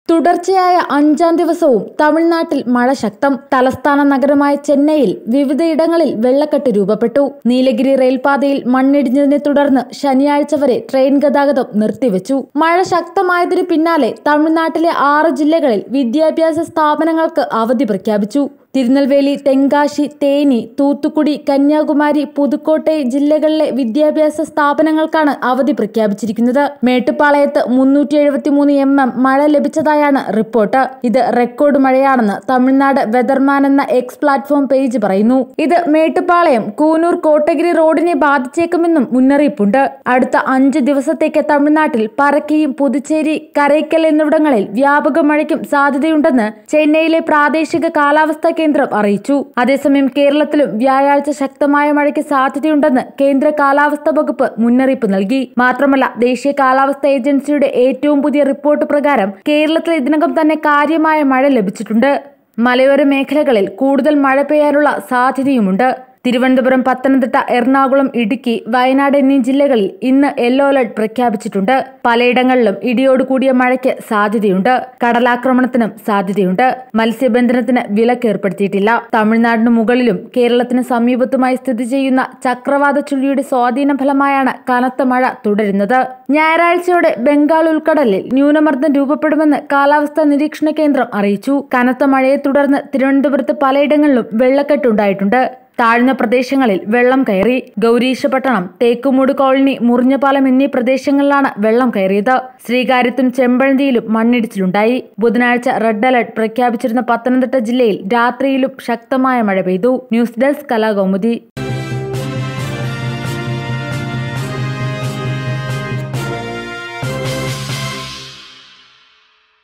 തുടർച്ചയായ അഞ്ചാം ദിവസവും തമിഴ്നാട്ടിൽ മഴ ശക്തം തലസ്ഥാന നഗരമായ ചെന്നൈയിൽ വിവിധയിടങ്ങളിൽ വെള്ളക്കെട്ട് രൂപപ്പെട്ടു നീലഗിരി റെയിൽപാതയിൽ മണ്ണിടിഞ്ഞതിനെ തുടർന്ന് ശനിയാഴ്ച വരെ ട്രെയിൻ ഗതാഗതം നിർത്തിവെച്ചു മഴ ശക്തമായതിനു പിന്നാലെ തമിഴ്നാട്ടിലെ ആറ് ജില്ലകളിൽ വിദ്യാഭ്യാസ സ്ഥാപനങ്ങൾക്ക് അവധി പ്രഖ്യാപിച്ചു തിരുനെൽവേലി തെങ്കാശി തേനി തൂത്തുക്കുടി കന്യാകുമാരി പുതുക്കോട്ടൈ ജില്ലകളിലെ വിദ്യാഭ്യാസ സ്ഥാപനങ്ങൾക്കാണ് അവധി പ്രഖ്യാപിച്ചിരിക്കുന്നത് മേട്ടുപ്പാളയത്ത് മുന്നൂറ്റി എഴുപത്തിമൂന്ന് എം എം മഴ ലഭിച്ചതായാണ് റിപ്പോർട്ട് ഇത് റെക്കോർഡ് മഴയാണെന്ന് തമിഴ്നാട് വെതർമാൻ എന്ന എക്സ് പ്ലാറ്റ്ഫോം പേജ് പറയുന്നു ഇത് മേട്ടുപ്പാളയം കൂനൂർ കോട്ടഗിരി റോഡിനെ ബാധിച്ചേക്കുമെന്നും മുന്നറിയിപ്പുണ്ട് അടുത്ത അഞ്ച് ദിവസത്തേക്ക് തമിഴ്നാട്ടിൽ പരക്കയും പുതുച്ചേരി കരയ്ക്കൽ എന്നിവിടങ്ങളിൽ വ്യാപക മഴയ്ക്കും സാധ്യതയുണ്ടെന്ന് ചെന്നൈയിലെ പ്രാദേശിക കാലാവസ്ഥാ കേന്ദ്രം അറിയിച്ചു അതേസമയം കേരളത്തിലും വ്യാഴാഴ്ച ശക്തമായ മഴയ്ക്ക് സാധ്യതയുണ്ടെന്ന് കേന്ദ്ര കാലാവസ്ഥാ വകുപ്പ് മുന്നറിയിപ്പ് നൽകി മാത്രമല്ല ദേശീയ കാലാവസ്ഥാ ഏജൻസിയുടെ ഏറ്റവും പുതിയ റിപ്പോർട്ട് പ്രകാരം കേരളത്തിൽ ഇതിനകം തന്നെ കാര്യമായ മഴ ലഭിച്ചിട്ടുണ്ട് മലയോര മേഖലകളിൽ കൂടുതൽ മഴ പെയ്യാനുള്ള സാധ്യതയുമുണ്ട് തിരുവനന്തപുരം പത്തനംതിട്ട എറണാകുളം ഇടുക്കി വയനാട് എന്നീ ജില്ലകളിൽ ഇന്ന് യെല്ലോ അലർട്ട് പ്രഖ്യാപിച്ചിട്ടുണ്ട് പലയിടങ്ങളിലും ഇടിയോട് കൂടിയ മഴയ്ക്ക് സാധ്യതയുണ്ട് കടലാക്രമണത്തിനും സാധ്യതയുണ്ട് മത്സ്യബന്ധനത്തിന് വിലക്ക് ഏർപ്പെടുത്തിയിട്ടില്ല തമിഴ്നാടിന് മുകളിലും കേരളത്തിന് സമീപത്തുമായി സ്ഥിതി ചെയ്യുന്ന ചക്രവാത ചുഴിയുടെ സ്വാധീന ഫലമായാണ് കനത്ത മഴ തുടരുന്നത് ഞായറാഴ്ചയോടെ ബംഗാൾ ഉൾക്കടലിൽ ന്യൂനമർദ്ദം രൂപപ്പെടുമെന്ന് കാലാവസ്ഥാ നിരീക്ഷണ കേന്ദ്രം അറിയിച്ചു കനത്ത മഴയെ തുടർന്ന് തിരുവനന്തപുരത്ത് പലയിടങ്ങളിലും വെള്ളക്കെട്ടുണ്ടായിട്ടുണ്ട് താഴ്ന്ന പ്രദേശങ്ങളിൽ വെള്ളം കയറി ഗൗരീശപട്ടണം തേക്കുമൂട് കോളനി മുറിഞ്ഞപാലം എന്നീ പ്രദേശങ്ങളിലാണ് വെള്ളം കയറിയത് ശ്രീകാര്യത്തും ചെമ്പഴന്തിയിലും മണ്ണിടിച്ചിലുണ്ടായി ബുധനാഴ്ച റെഡ് അലർട്ട് പ്രഖ്യാപിച്ചിരുന്ന പത്തനംതിട്ട ജില്ലയിൽ രാത്രിയിലും ശക്തമായ മഴ പെയ്തു ന്യൂസ് ഡെസ്ക് കലാകൗമുദി